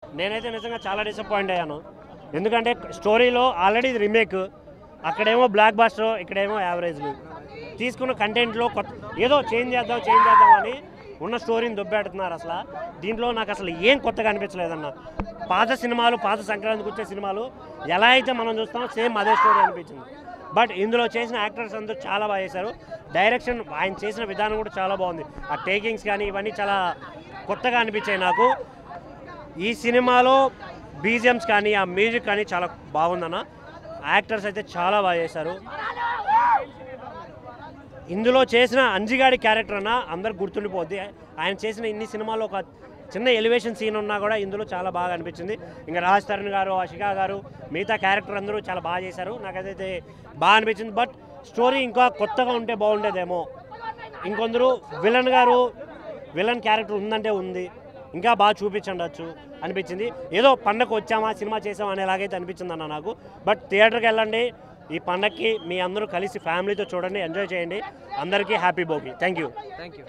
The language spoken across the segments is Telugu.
నేనైతే నిజంగా చాలా డిసప్పాయింట్ అయ్యాను ఎందుకంటే స్టోరీలో ఆల్రెడీ ఇది రీమేక్ అక్కడేమో బ్లాక్ బాస్టర్ ఇక్కడేమో యావరేజ్ తీసుకున్న కంటెంట్లో కొత్త ఏదో చేంజ్ చేద్దాం చేంజ్ చేద్దాం అని ఉన్న స్టోరీని దొబ్బెడుతున్నారు అసలు దీంట్లో నాకు అసలు ఏం కొత్తగా అనిపించలేదన్న పాత సినిమాలు పాత సంక్రాంతికి వచ్చే సినిమాలు ఎలా అయితే మనం చూస్తామో సేమ్ అదే స్టోరీ అనిపించింది బట్ ఇందులో చేసిన యాక్టర్స్ అందరూ చాలా బాగా చేశారు డైరెక్షన్ ఆయన చేసిన విధానం కూడా చాలా బాగుంది ఆ టేకింగ్స్ కానీ ఇవన్నీ చాలా కొత్తగా అనిపించాయి నాకు ఈ సినిమాలో బీజిఎమ్స్ కానీ ఆ మ్యూజిక్ కానీ చాలా బాగుందన్న యాక్టర్స్ అయితే చాలా బాగా చేశారు ఇందులో చేసిన అంజిగాడి క్యారెక్టర్ అన్న అందరికి గుర్తుండిపోద్ది ఆయన చేసిన ఇన్ని సినిమాల్లో ఒక చిన్న ఎలివేషన్ సీన్ ఉన్నా కూడా ఇందులో చాలా బాగా అనిపించింది ఇంకా రాజ్ తరుణ్ గారు అషికా గారు మిగతా క్యారెక్టర్ అందరూ చాలా బాగా చేశారు నాకైతే బాగా అనిపించింది బట్ స్టోరీ ఇంకా కొత్తగా ఉంటే బాగుండేదేమో ఇంకొందరు విలన్ గారు విలన్ క్యారెక్టర్ ఉందంటే ఉంది ఇంకా బాగా చూపించండొచ్చు అనిపించింది ఏదో పండగకు వచ్చామా సినిమా చేసామా అనేలాగైతే అనిపించింది అన్న నాకు బట్ థియేటర్కి వెళ్ళండి ఈ పండగకి మీ అందరూ కలిసి ఫ్యామిలీతో చూడండి ఎంజాయ్ చేయండి అందరికీ happy Bhogi thank you thank you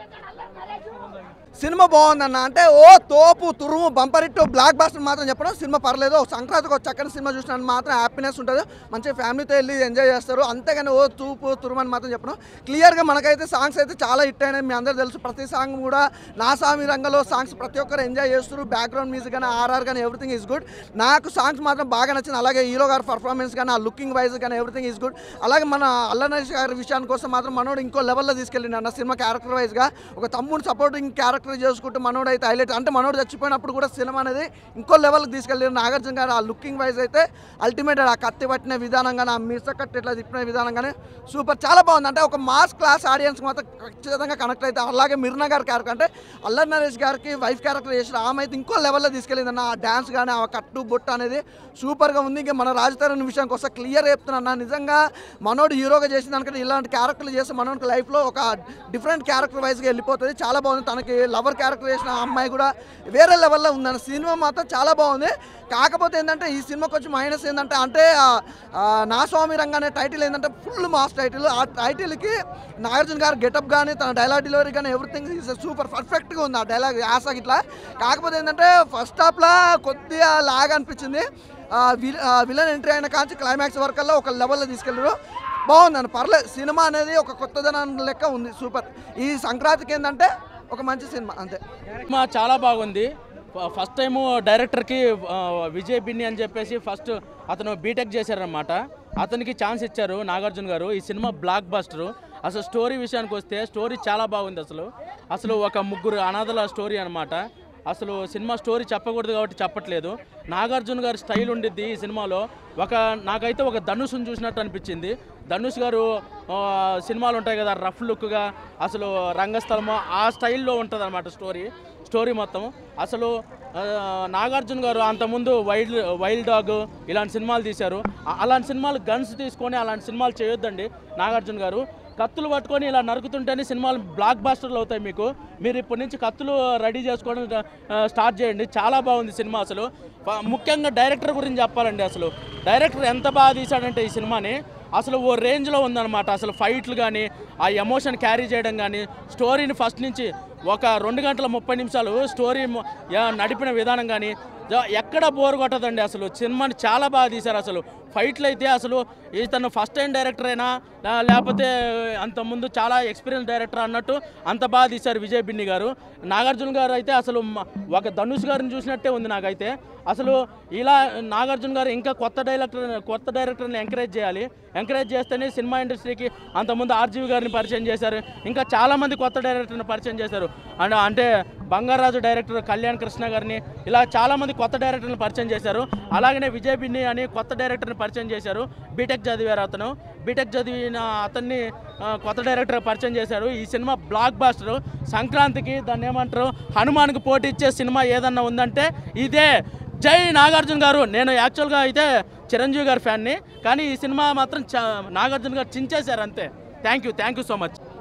cinema బాగుందన్న అంటే ఓ తోపు తురుము బంపర్ ఇట్టు బ్లాక్ బాస్టర్ మాత్రం చెప్పడం సినిమా పర్లేదు ఓ సంక్రాంతికి ఒక చక్కని సినిమా చూసినందుకు మాత్రం హ్యాపీనెస్ ఉంటుంది మంచిగా ఫ్యామిలీతో వెళ్ళి ఎంజాయ్ చేస్తారు అంతేగాని ఓ తూపు తురుము అని మాత్రం చెప్పడం క్లియర్గా మనకైతే సాంగ్స్ అయితే చాలా హిట్ అయినాయి మీ అందరూ తెలుసు ప్రతి సాంగ్ కూడా నా సామి రంగంలో సాంగ్స్ ప్రతి ఒక్కరు ఎంజాయ్ చేస్తారు బ్యాక్గ్రౌండ్ మ్యూజిక్ కానీ ఆర్ఆర్ కానీ ఎవ్రీథింగ్ ఈజ్ గుడ్ నాకు సాంగ్స్ మాత్రం బాగా నచ్చింది అలాగే హీరో గారి పర్ఫార్మెన్స్ కానీ ఆ లుకింగ్ వైజ్ కానీ ఎవ్రీథింగ్ ఈజ్ గుడ్ అలాగే మన అల్లనరేష్ గారి విషయానికి కోసం మాత్రం మనోడు ఇంకో లెవెల్లో తీసుకెళ్ళిండు అన్న సినిమా క్యారెక్టర్ వైజ్గా ఒక తమ్ముడు సపోర్టింగ్ క్యారెక్టర్ చేసుకుంటూ మనోడు అయితే హైలైట్ అంటే మనోడు చచ్చిపోయినప్పుడు కూడా సినిమా అనేది ఇంకో లెవెల్కి తీసుకెళ్ళారు నాగార్జున గారు ఆ లుకింగ్ వైజ్ అయితే అల్టిమేట్ ఆ కత్తి పట్టిన విధానం కానీ ఆ మీస కట్టి ఇట్లా తిప్పిన విధానం కానీ సూపర్ చాలా బాగుంది అంటే ఒక మాస్ క్లాస్ ఆడియన్స్ మాత్రం ఖచ్చితంగా కనెక్ట్ అయితే అలాగే మిర్నా గారి క్యారెక్టర్ అంటే అల్లరి నరేష్ గారికి వైఫ్ క్యారెక్టర్ చేసిన ఆమె అయితే ఇంకో లెవెల్లో తీసుకెళ్ళింది అన్న ఆ డ్యాన్స్ కానీ ఆ కట్టు బొట్టు అనేది సూపర్గా ఉంది ఇంకా మన రాజతరణ్ విషయానికి వస్తే క్లియర్ చెప్తున్నా నిజంగా మనోడు హీరోగా చేసిన దానికంటే ఇలాంటి క్యారెక్టర్లు చేస్తే మనోడికి లైఫ్లో ఒక డిఫరెంట్ క్యారెక్టర్ వైజ్గా వెళ్ళిపోతుంది చాలా బాగుంది తనకి లవర్ క్యారెక్టర్ చేసిన ఆ అమ్మాయి కూడా వేరే లెవెల్లో ఉందన్న సినిమా మాత్రం చాలా బాగుంది కాకపోతే ఏంటంటే ఈ సినిమాకి వచ్చి మైనస్ ఏంటంటే అంటే ఆ- ఆ నా స్వామి రంగ అనే టైటిల్ ఏంటంటే ఫుల్ మాస్ టైటిల్ ఆ టైటిల్కి నాగార్జున గారు గెటప్ కానీ తన డైలాగ్ డెలివరీ కానీ ఎవ్రీథింగ్ ఈజ్ సూపర్ పర్ఫెక్ట్గా ఉంది ఆ డైలాగ్ యాస ఇట్లా కాకపోతే ఏంటంటే ఫస్ట్ హాఫ్లో కొద్దిగా లాగ్ అనిపించింది ఆ విల- ఆ విలన్ ఎంట్రీ అయిన కాంచి క్లైమాక్స్ వరకల్లా ఒక లెవెల్లో తీసుకెళ్ళారు బాగుందండి పర్లేదు సినిమా అనేది ఒక కొత్తదనం లెక్క ఉంది సూపర్ ఈ సంక్రాంతికి ఏంటంటే ఒక మంచి సినిమా అంతే సినిమా చాలా బాగుంది ఫ- ఫస్ట్ టైం డైరెక్టర్కి ఆ, విజయ్ బిన్ని అని చెప్పేసి ఫస్ట్ అతను బీటెక్ చేశారనమాట అతనికి ఛాన్స్ ఇచ్చారు నాగార్జున గారు ఈ సినిమా బ్లాక్ బస్టర్ అసలు స్టోరీ విషయానికి వస్తే స్టోరీ చాలా బాగుంది అసలు అసలు ఒక ముగ్గురు అనాథల స్టోరీ అనమాట అసలు సినిమా స్టోరీ చెప్పకూడదు కాబట్టి చెప్పట్లేదు నాగార్జున గారి స్టైల్ ఉండిద్ది ఈ సినిమాలో ఒక నాకైతే ఒక ధనుషుని చూసినట్టు అనిపించింది ధనుష్ గారు ఆ, సినిమాలు ఉంటాయి కదా రఫ్ లుక్గా అసలు రంగస్థలము ఆ స్టైల్లో ఉంటుంది అనమాట స్టోరీ స్టోరీ మొత్తం అసలు ఆ, నాగార్జున గారు అంతకుముందు వైల్డ్ వైల్డ్ డాగ్ ఇలాంటి సినిమాలు తీశారు ఆ- అలాంటి సినిమాలు గన్స్ తీసుకొని అలాంటి సినిమాలు చేయొద్దండి నాగార్జున గారు కత్తులు పట్టుకొని ఇలా నరుకుతుంటేనే సినిమాలు బ్లాక్ బాస్టర్లు అవుతాయి మీకు మీరు ఇప్పటి నుంచి కత్తులు రెడీ చేసుకోవడం ఆ, స్టార్ట్ చేయండి చాలా బాగుంది సినిమా అసలు ఫ- ముఖ్యంగా డైరెక్టర్ గురించి చెప్పాలండి అసలు డైరెక్టర్ ఎంత బాగా తీశాడంటే ఈ సినిమాని అసలు ఓ రేంజ్లో ఉందన్నమాట అసలు ఫైట్లు కానీ ఆ ఎమోషన్ క్యారీ చేయడం కానీ స్టోరీని ఫస్ట్ నుంచి ఒక రెండు గంటల ముప్పై నిమిషాలు స్టోరీ మొ- యా- నడిపిన విధానం కానీ జ- ఎక్కడ బోర్ కొట్టదండి అసలు సినిమాని చాలా బాగా తీశారు అసలు ఫైట్లు అయితే అసలు ఇతను ఫస్ట్ టైం డైరెక్టర్ అయినా లా- లేకపోతే అంతకుముందు చాలా ఎక్స్పీరియన్స్ డైరెక్టర్ అన్నట్టు అంత బాగా తీశారు విజయ్ బిన్ని గారు నాగార్జున గారు అయితే అసలు మ- ఒక ధనుష్ గారిని చూసినట్టే ఉంది నాకైతే అసలు ఇలా నాగార్జున గారు ఇంకా కొత్త డైరెక్టర్ కొత్త డైరెక్టర్ని ఎంకరేజ్ చేయాలి ఎంకరేజ్ చేస్తేనే సినిమా ఇండస్ట్రీకి అంతకుముందు ఆర్జీవి గారిని పరిచయం చేశారు ఇంకా చాలామంది కొత్త డైరెక్టర్ని పరిచయం చేశారు అండ్ అంటే బంగారాజు డైరెక్టర్ కళ్యాణ్ కృష్ణ గారిని ఇలా చాలామంది కొత్త డైరెక్టర్ని పరిచయం చేశారు అలాగనే విజయ్ బిన్ని అని కొత్త డైరెక్టర్ని పరిచయం చేశారు బీటెక్ చదివారు అతను బీటెక్ చదివిన అతన్ని ఆ, కొత్త డైరెక్టర్ పరిచయం చేశారు ఈ సినిమా బ్లాక్ బాస్టర్ సంక్రాంతికి దాన్ని ఏమంటారు హనుమాన్కి పోటీ ఇచ్చే సినిమా ఏదన్నా ఉందంటే ఇదే జై నాగార్జున గారు నేను యాక్చువల్గా అయితే చిరంజీవి గారి ఫ్యాన్ని కానీ ఈ సినిమా మాత్రం చ- నాగార్జున గారు చించేశారు అంతే thank you thank you so much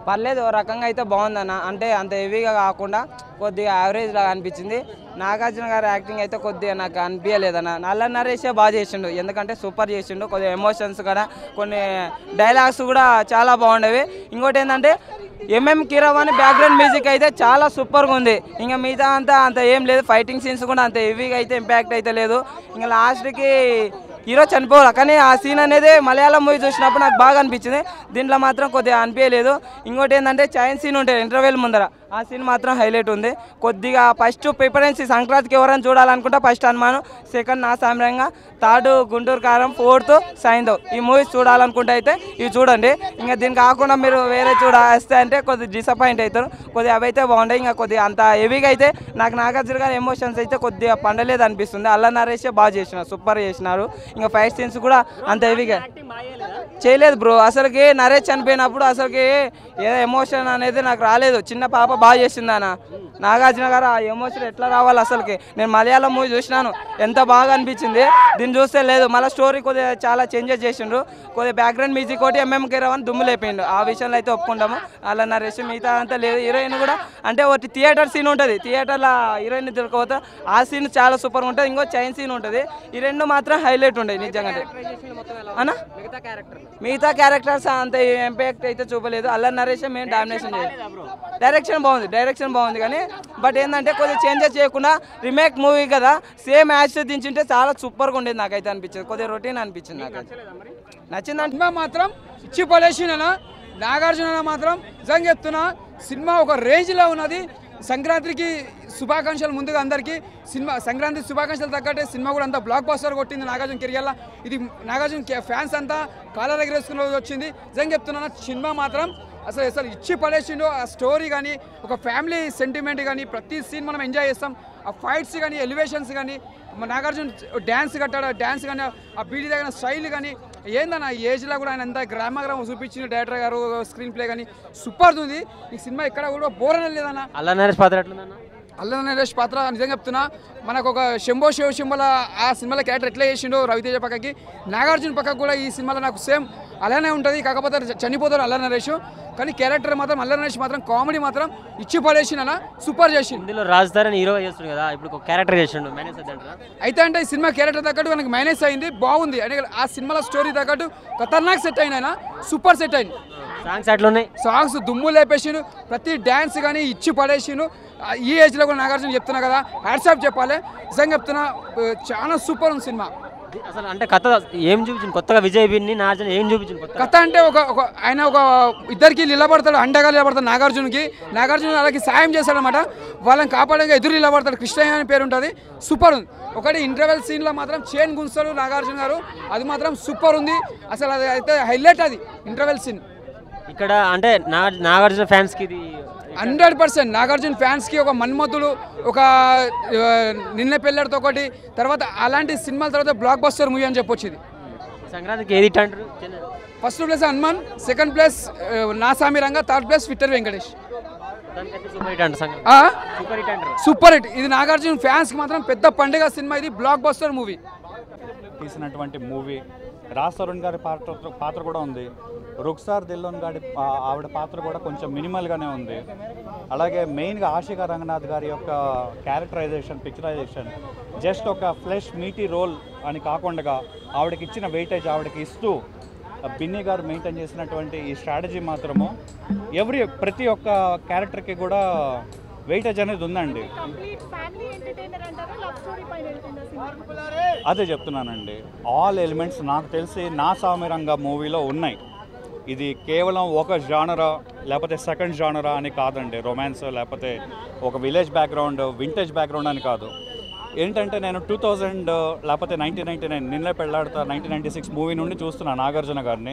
పర్లేదు ఓ రకంగా అయితే బాగుందన్న అంటే అంత హెవీగా కాకుండా కొద్దిగా యావరేజ్ లాగా అనిపించింది నాగార్జున గారి యాక్టింగ్ అయితే కొద్దిగా నాకు అనిపించలేదన్న నల్ల నరేషే బాగా చేసిండు ఎందుకంటే సూపర్ చేసిండు కొద్దిగా ఎమోషన్స్ కూడా కొన్ని డైలాగ్స్ కూడా చాలా బాగుండేవి ఇంకోటి ఏంటంటే ఎంఎం కీరవాణి బ్యాక్గ్రౌండ్ మ్యూజిక్ అయితే చాలా సూపర్గా ఉంది ఇంకా మిగతా అంతా అంత ఏం లేదు ఫైటింగ్ సీన్స్ కూడా అంత హెవీగా అయితే ఇంపాక్ట్ అయితే లేదు ఇంకా లాస్ట్కి హీరో చనిపోవాలి కానీ ఆ సీన్ అనేది మలయాళం మూవీ చూసినప్పుడు నాకు బాగా అనిపించింది దీంట్లో మాత్రం కొద్దిగా అనిపించలేదు ఇంకోటి ఏంటంటే చైన్ సీన్ ఉంటుంది ఇంటర్వెల్ ముందర ఆ సీన్ మాత్రం హైలైట్ ఉంది కొద్దిగా ఫస్ట్ ప్రిఫరెన్స్ సంక్రాంతికి ఎవరైనా చూడాలనుకుంటే ఫస్ట్ హనుమాను సెకండ్ నా సామ్యంగా థర్డ్ గుంటూరు కారం ఫోర్త్ సైందవ్ ఈ మూవీస్ చూడాలనుకుంటే అయితే ఇవి చూడండి ఇంకా దీని కాకుండా మీరు వేరే చూడాస్తే అంటే కొద్దిగా డిసప్పాయింట్ అవుతారు కొద్దిగా అవి అయితే బాగుంటాయి ఇంకా కొద్దిగా అంత హెవీగా అయితే నాకు నాగార్జున గారి ఎమోషన్స్ అయితే కొద్దిగా పండలేదు అనిపిస్తుంది అల్ల నరేషే బాగా చేసినారు సూపర్ చేసినారు ఇంకా ఫైట్ సీన్స్ కూడా అంత హెవీగా చేయలేదు బ్రో అసలుకి నరేష్ చనిపోయినప్పుడు అసలుకి ఏదో ఎమోషన్ అనేది నాకు రాలేదు చిన్న పాప బాగా చేసింది అన్న నాగార్జున గారు ఆ ఎమోషన్ ఎట్లా రావాలి అసలుకి నేను మలయాళం మూవీ చూసినాను ఎంత బాగా అనిపించింది దీన్ని చూస్తే లేదు మళ్ళీ స్టోరీ కొద్దిగా చాలా చేంజెస్ చేసిండ్రు కొద్దిగా బ్యాక్గ్రౌండ్ మ్యూజిక్ ఒకటి ఎంఎం కిరవన్ దుమ్ము లేపిండు ఆ విషయంలో అయితే ఒప్పుకుంటాము అలా నరేష్ మిగతా అంతా లేదు హీరోయిన్ కూడా అంటే ఒకటి థియేటర్ సీన్ ఉంటుంది థియేటర్లో హీరోయిన్ దొరకపోతే ఆ సీన్ చాలా సూపర్గా ఉంటుంది ఇంకో చైన్ సీన్ ఉంటుంది ఈ రెండు మాత్రం హైలైట్ ఉండేది నిజంగా అన్నా మిగతా క్యారెక్టర్స్ అంత ఇంపాక్ట్ అయితే చూపలేదు అల్ల నరేష్ మేము డామినేషన్ చేయలేదు డైరెక్షన్ బాగుంది డైరెక్షన్ బాగుంది కానీ బట్ ఏంటంటే కొద్దిగా చేంజెస్ చేయకుండా రిమేక్ మూవీ కదా సేమ్ యాక్స్ దించుంటే చాలా సూపర్గా ఉండేది నాకైతే అనిపించింది కొద్దిగా రొటీన్ అనిపించింది నాకైతే నచ్చిందంటే సినిమా మాత్రం ఇచ్చి పడేసిన నాగార్జున మాత్రం నిజంగా చెప్తున్నా సినిమా ఒక రేంజ్లో ఉన్నది సంక్రాంతికి శుభాకాంక్షలు ముందుగా అందరికీ సినిమా సంక్రాంతి శుభాకాంక్షలు తగ్గట్టే సినిమా కూడా అంతా బ్లాక్ బస్టర్ కొట్టింది నాగార్జున కెరియర్లో ఇది నాగార్జున ఫ్యాన్స్ అంతా కాలర్ ఎగరేసుకున్న రోజు వచ్చింది నిజంగా చెప్తున్నా సినిమా మాత్రం అసలు అసలు ఇచ్చి పడేసిండు ఆ స్టోరీ కానీ ఒక ఫ్యామిలీ సెంటిమెంట్ కానీ ప్రతి సీన్ మనం ఎంజాయ్ చేస్తాం ఆ ఫైట్స్ కానీ ఎలివేషన్స్ కానీ మన నాగార్జున డ్యాన్స్ కట్టాడు డ్యాన్స్ కానీ ఆ బీడీ దగ్గర స్టైల్ కానీ ఏందన్న ఈ ఏజ్లో కూడా ఆయన ఎంత గ్రామగ్రామం చూపించిన డైరెక్టర్ గారు స్క్రీన్ ప్లే కానీ సూపర్ ఉంది ఈ సినిమా ఎక్కడ కూడా బోర్ అనేది లేదన్న అల్ల నరేష్ పాత్ర ఎట్లుందన్న అల్ల నరేష్ పాత్ర నిజంగా చెప్తున్నా మనకు ఒక శంభో శివ శంభల ఆ సినిమాలో క్యారెక్టర్ ఎట్లా చేసిండో రవితేజ పక్కకి నాగార్జున పక్కకు కూడా ఈ సినిమాలో నాకు సేమ్ అలానే ఉంటుంది కాకపోతే చనిపోతారు అల్ల నరేష్ కానీ క్యారెక్టర్ మాత్రం అల్ల నరేష్ మాత్రం కామెడీ మాత్రం ఇచ్చి పడేసిన సూపర్ చేసిండు ఇందులో రాజ్ తరుణ్ హీరో చేస్తుండు కదా ఇప్పుడు ఒక క్యారెక్టర్ చేసిండు మేనేజ్ అంటారా అయితే అంటే ఈ సినిమా క్యారెక్టర్ తగ్గట్టు మనకి మైనస్ అయింది బాగుంది అంటే ఆ సినిమాలో స్టోరీ తగ్గట్టు ఖతర్నాక్ సెట్ అయిన ఆయన సూపర్ సెట్ అయింది సాంగ్స్ ఎట్లున్నాయి సాంగ్స్ దుమ్ము లేపేసిండు ప్రతి డ్యాన్స్ కానీ ఇచ్చి పడేసిండు ఆ, ఈ ఏజ్లో కూడా నాగార్జున చెప్తున్నా కదా హ్యాట్సాప్ చెప్పాలి నిజంగా చెప్తున్నా ఆ, చాలా సూపర్ ఉంది సినిమా అసలు అంటే కథ ఏం చూపించింది కొత్తగా విజయ్ బిన్ని నార్జన్ ఏం చూపించింది కొత్త కథ అంటే ఒక ఒక ఆయన ఒక ఇద్దరికి నిలబడతాడు అండగా నిలబడతాడు నాగార్జునకి నాగార్జున వాళ్ళకి సాయం చేస్తాడనమాట వాళ్ళని కాపాడగా ఎదురు నిలబడతాడు కృష్ణయ్య అని పేరు ఉంటుంది సూపర్ ఉంది ఒకటి ఇంటర్వెల్ సీన్లో మాత్రం చైన్ గుంస్తాడు నాగార్జున గారు అది మాత్రం సూపర్ ఉంది అసలు అది అయితే హైలైట్ అది ఇంటర్వెల్ సీన్ ఇక్కడ అంటే నాగ నాగార్జున ఫ్యాన్స్ కి ఇది హండ్రెడ్ పర్సెంట్ నాగార్జున ఫ్యాన్స్కి ఒక మన్మతుడు ఒక ఆ, నిన్న పెళ్ళడితో ఒకటి తర్వాత అలాంటి సినిమాల తర్వాత బ్లాక్ బస్టర్ మూవీ అని చెప్పొచ్చు ఇది సంక్రాంతికి ఏది ఇట్ట అంటారు చిన్న- first place Hanuman second place Naa Saami రంగ థర్డ్ ప్లేస్ విక్టర్ వెంకటేష్ దానికైతే సూపర్ హిట్ అంటారు సంక్రాంతి ఆ? సూపర్ హిట్ అంటారు సూపర్ హిట్ ఇది నాగార్జున ఫ్యాన్స్కి మాత్రం పెద్ద పండుగ సినిమా ఇది బ్లాక్ బస్టర్ మూవీ తీసినటువంటి మూవీ రాజ్ తరుణ్ గారి పాత్ర పాత్ర కూడా ఉంది రుక్సార్ దిల్లోన్ గారి ఆ- ఆవిడ పాత్ర కూడా కొంచెం మినిమల్గానే ఉంది అలాగే మెయిన్గా ఆశికా రంగనాథ్ గారి యొక్క క్యారెక్టరైజేషన్ పిక్చరైజేషన్ జస్ట్ ఒక ఫ్లెష్ మీటీ రోల్ అని కాకుండా ఆవిడకి ఇచ్చిన వెయిటేజ్ ఆవిడకి ఇస్తూ బిన్నీ గారు మెయింటైన్ చేసినటువంటి ఈ స్ట్రాటజీ మాత్రము ఎవ్రీ ప్రతి ఒక్క క్యారెక్టర్కి కూడా వెయిటేజ్ అనేది ఉందండి కంప్లీట్ ఫ్యామిలీ ఎంటర్టైనర్ అంటారా లవ్ స్టోరీ పైన వెళ్తుందా సినిమా అదే చెప్తున్నానండి ఆల్ ఎలిమెంట్స్ నాకు తెలిసి నా సామిరంగ మూవీలో ఉన్నాయి ఇది కేవలం ఒక జానరా లేకపోతే సెకండ్ జానరా అని కాదండి రొమాన్స్ లేకపోతే ఒక విలేజ్ బ్యాక్గ్రౌండ్ వింటేజ్ బ్యాక్గ్రౌండ్ అని కాదు ఏంటంటే నేను టూ థౌజండ్ లేకపోతే nineteen ninety nine Ninne Pelladatha nineteen ninety six movie నుండి చూస్తున్నాను నాగార్జున గారిని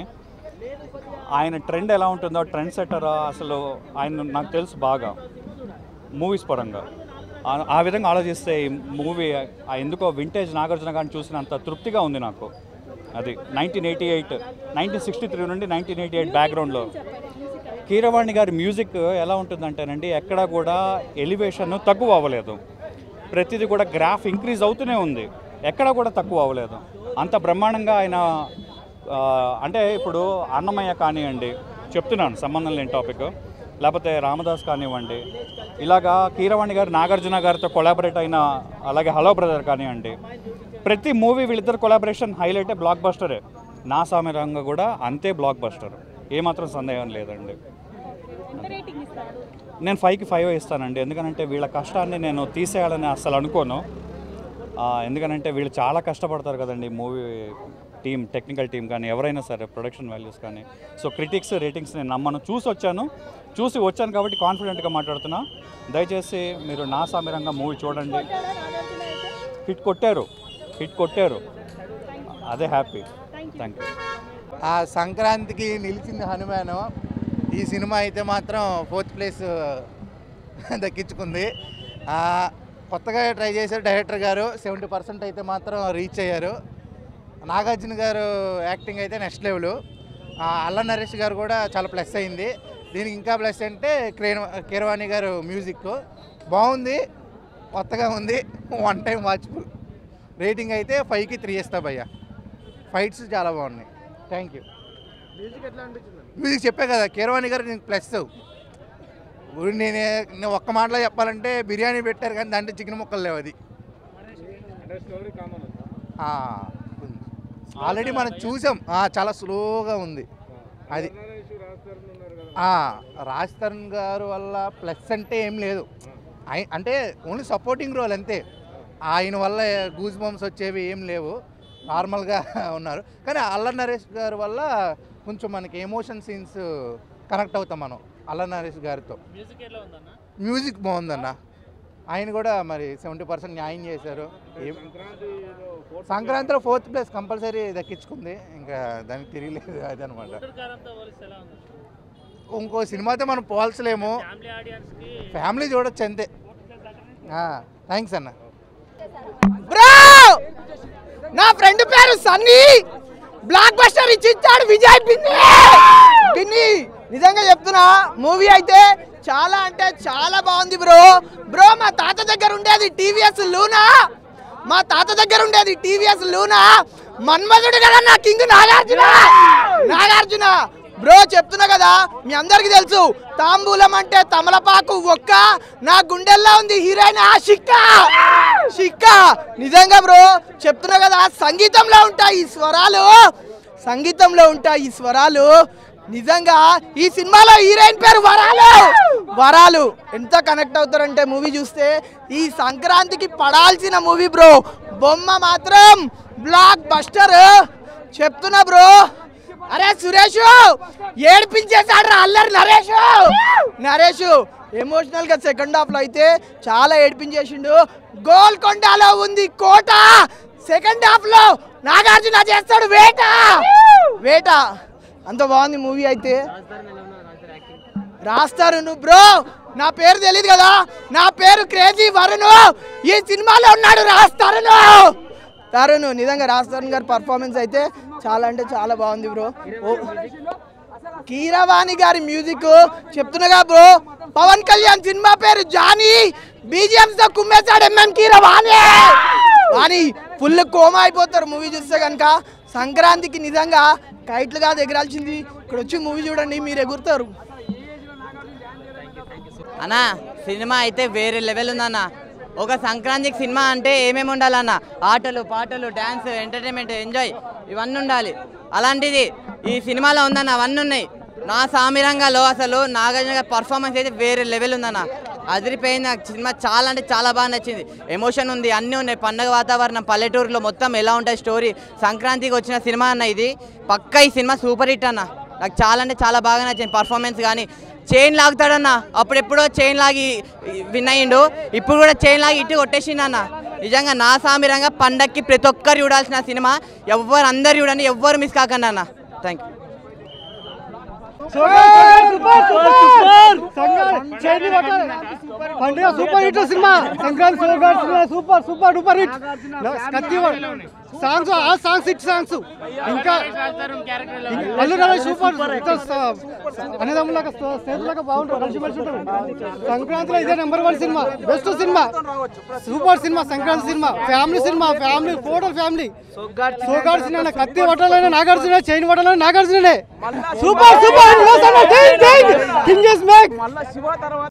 ఆయన ట్రెండ్ ఎలా ఉంటుందో ట్రెండ్ సెట్టరా అసలు ఆయన నాకు తెలుసు బాగా మూవీస్ పరంగా ఆ- ఆ విధంగా ఆలోచిస్తే ఈ మూవీ ఆ ఎందుకో వింటేజ్ నాగార్జున గారిని చూసినంత తృప్తిగా ఉంది నాకు అది nineteen eighty eight nineteen sixty three నుండి నైన్టీన్ ఎయిటీ ఎయిట్ బ్యాక్గ్రౌండ్లో కీరవాణి గారి మ్యూజిక్ ఎలా ఉంటుందంటేనండి ఎక్కడ కూడా ఎలివేషన్ తక్కువ అవ్వలేదు ప్రతిదీ కూడా గ్రాఫ్ ఇంక్రీజ్ అవుతూనే ఉంది ఎక్కడ కూడా తక్కువ అవ్వలేదు అంత బ్రహ్మాండంగా ఆయన ఆ, అంటే ఇప్పుడు అన్నమయ్య కానివ్వండి చెప్తున్నాను సంబంధం లేని టాపిక్ లేకపోతే రామదాస్ కానివ్వండి ఇలాగా కీరవాణి గారు నాగార్జున గారితో కొలాబరేట్ అయిన అలాగే హలో బ్రదర్ కానివ్వండి ప్రతి మూవీ వీళ్ళిద్దరు కొలాబరేషన్ హైలైట్ బ్లాక్ బస్టరే నా సామిరంగ కూడా అంతే బ్లాక్ బస్టర్ ఏమాత్రం సందేహం లేదండి ఎంత రేటింగ్ ఇస్తారు నేను ఫైవ్కి ఫైవ్ ఇస్తానండి ఎందుకంటే వీళ్ళ కష్టాన్ని నేను తీసేయాలని అస్సలు అనుకోను ఆ, ఎందుకనంటే వీళ్ళు చాలా కష్టపడతారు కదండి మూవీ టీం టెక్నికల్ టీం కానీ ఎవరైనా సరే ప్రొడక్షన్ వాల్యూస్ కానీ సో క్రిటిక్స్ రేటింగ్స్ నేను నమ్మను చూసి వచ్చాను చూసి వచ్చాను కాబట్టి కాన్ఫిడెంట్గా మాట్లాడుతున్నా దయచేసి మీరు నా సామిరంగా మూవీ చూడండి కొట్టాడా నాగార్జున అయితే హిట్ కొట్టారు హిట్ కొట్టారు అదే హ్యాపీ థ్యాంక్ యూ ఆ సంక్రాంతికి నిలిచింది హనుమాను ఈ సినిమా అయితే మాత్రం ఫోర్త్ ప్లేస్ దక్కించుకుంది ఆ, కొత్తగా ట్రై చేశారు డైరెక్టర్ గారు సెవెంటీ పర్సెంట్ అయితే మాత్రం రీచ్ అయ్యారు నాగార్జున గారు యాక్టింగ్ అయితే నెక్స్ట్ లెవెల్ అల్ల నరేష్ గారు కూడా చాలా ప్లస్ అయింది దీనికి ఇంకా ప్లస్ అంటే క్రేన్ కీరవాణి గారు మ్యూజిక్ బాగుంది కొత్తగా ఉంది వన్ టైం వాచ్ఫుల్ రేటింగ్ అయితే ఫైవ్కి త్రీ ఇస్తా భయ్య ఫైట్స్ చాలా బాగున్నాయి థ్యాంక్ యూ మ్యూజిక్ చెప్పా కదా కీరవాణి గారు నేను ప్లస్ ఇప్పుడు నేను నేను ఒక్క మాటలో చెప్పాలంటే బిర్యానీ పెట్టారు కానీ దాంట్లో చికెన్ ముక్కలు లేవు అది ఆ, ఉంది. ఆల్రెడీ మనం చూసాం ఆ, చాలా స్లోగా ఉంది అది ఆ, రాజ్ తరుణ్ గారు వల్ల ప్లస్ అంటే ఏం లేదు ఆయ- అంటే ఓన్లీ సపోర్టింగ్ రోల్ అంతే ఆయన వల్ల గూజ్ బంప్స్ వచ్చేవి ఏం లేవు నార్మల్గా ఉన్నారు కానీ అల్ల నరేష్ గారి వల్ల కొంచెం మనకి ఎమోషన్ సీన్స్ కనెక్ట్ అవుతాం మనం అల్ల నరేష్ గారితో మ్యూజిక్ బాగుందన్న ఆయన కూడా మరి సెవెంటీ పర్సెంట్ న్యాయం చేశారు ఏం- సంక్రాంతిలో ఫోర్త్ ప్లేస్ కంపల్సరీ దక్కించుకుంది ఇంకా దానికి తిరిగిలేదు అదనమాట ఇంకో సినిమాతో మనం పోల్చలేము ఫ్యామిలీ చూడొచ్చు అంతే థ్యాంక్స్ అన్న బ్రో నా ఫ్రెండ్ పేరు సన్నీ బ్లాక్ బస్టర్ ఇచ్చి ఇచ్చాడు విజయ్ పిన్ని పిన్ని నిజంగా చెప్తున్నా మూవీ అయితే చాలా అంటే చాలా బాగుంది బ్రో బ్రో మా తాత దగ్గర ఉండేది టీవీఎస్ లూనా మా తాత దగ్గర ఉండేది టీవీఎస్ లూనా మన్మధుడు కదా నా కింగ్ నాగార్జున నాగార్జున బ్రో చెప్తున్నా కదా మీ అందరికి తెలుసు తాంబూలం అంటే తమలపాకు ఒక్క నా గుండెల్లో ఉంది హీరోయిన్ ఆ షిక్క షిక్క నిజంగా బ్రో చెప్తున్నా కదా సంగీతంలో ఉంటాయి ఈ స్వరాలు సంగీతంలో ఉంటాయి ఈ స్వరాలు నిజంగా ఈ సినిమాలో హీరోయిన్ పేరు వరాలు వరాలు ఎంత కనెక్ట్ అవుతారంటే మూవీ చూస్తే ఈ సంక్రాంతికి పడాల్సిన మూవీ బ్రో బొమ్మ మాత్రం బ్లాక్ బస్టర్ చెప్తున్నా బ్రో అరే సురేష్ ఏడిపించేశాడు రా అల్లరి నరేష్ నరేష్ ఎమోషనల్ గా సెకండ్ హాఫ్ లో అయితే చాలా ఏడిపించేసిండు గోల్కొండలో ఉంది కోట సెకండ్ హాఫ్ లో నాగార్జున చేస్తాడు వేట వేట అంత బాగుంది మూవీ అయితే రాస్తారు నువ్వు బ్రో నా పేరు తెలియదు కదా నా పేరు క్రేజీ వరుణ్ ఈ సినిమాలో ఉన్నాడు రాస్తారును తరుణ్ నిజంగా రాస్తారన్ గారి పర్ఫార్మెన్స్ అయితే చాలా అంటే చాలా బాగుంది బ్రో ఓ కీరవాణి గారి మ్యూజిక్ చెప్తున్నాగా బ్రో పవన్ కళ్యాణ్ సినిమా పేరు జానీ బీజిఎంస్ తో కుమ్మేశాడు MM Keeravani Vani full coma అయిపోతారు మూవీ చూస్తే కనుక సంక్రాంతికి నిజంగా కైట్లుగా ఎగరాల్సింది ఇక్కడ వచ్చి మూవీ చూడండి మీరు ఎగురుతారు అన్న సినిమా అయితే వేరే లెవెల్ ఉందన్న ఒక సంక్రాంతికి సినిమా అంటే ఏమేమి ఉండాలన్న ఆటలు పాటలు డ్యాన్స్ ఎంటర్టైన్మెంట్ ఎంజాయ్ ఇవన్నీ ఉండాలి అలాంటిది ఈ సినిమాలో ఉందన్న అవన్నీ ఉన్నాయి నా సామిరంగాలో అసలు నాగార్జున గారి పర్ఫార్మెన్స్ అయితే వేరే లెవెల్ ఉందన్న అదిరిపోయింది నాకు సినిమా చాలా అంటే చాలా బాగా నచ్చింది ఎమోషన్ ఉంది అన్నీ ఉన్నాయి పండగ వాతావరణం పల్లెటూరులో మొత్తం ఎలా ఉంటుంది స్టోరీ సంక్రాంతికి వచ్చిన సినిమా అన్న ఇది పక్కా ఈ సినిమా సూపర్ హిట్ అన్న నాకు చాలా అంటే చాలా బాగా నచ్చింది పర్ఫార్మెన్స్ కానీ చైన్ లాగుతాడన్న అప్పుడెప్పుడో చైన్ లాగి విన్ అయ్యిండు ఇప్పుడు కూడా చైన్ లాగి ఇటు కొట్టేసిండు అన్న నిజంగా నా సామిరంగా పండక్కి ప్రతి ఒక్కరు చూడాల్సిన సినిమా ఎవ్వరు అందరు చూడండి ఎవ్వరు మిస్ కాకండి అన్న థ్యాంక్ యూ పండుగ super hit cinema Sankranti super cinema super super duper hit కత్తి సాంగ్స్ ఆ సాంగ్స్ హిట్ సాంగ్స్ ఇంకా అల్లు నరేష్ సూపర్ అనేదమ్ములాగా స్నేహితులాగా బాగుంటారు కలిసి మెలిసి ఉంటారు సంక్రాంతిలో ఇదే number one cinema best cinema super cinema Sankranti cinema family cinema family total family సోగాడు సినిమా కత్తి పట్టాలైనా నాగార్జున చైన్ పట్టాలైనా నాగార్జుననే సూపర్ సూపర్ కింగ్ ఇస్ మేక్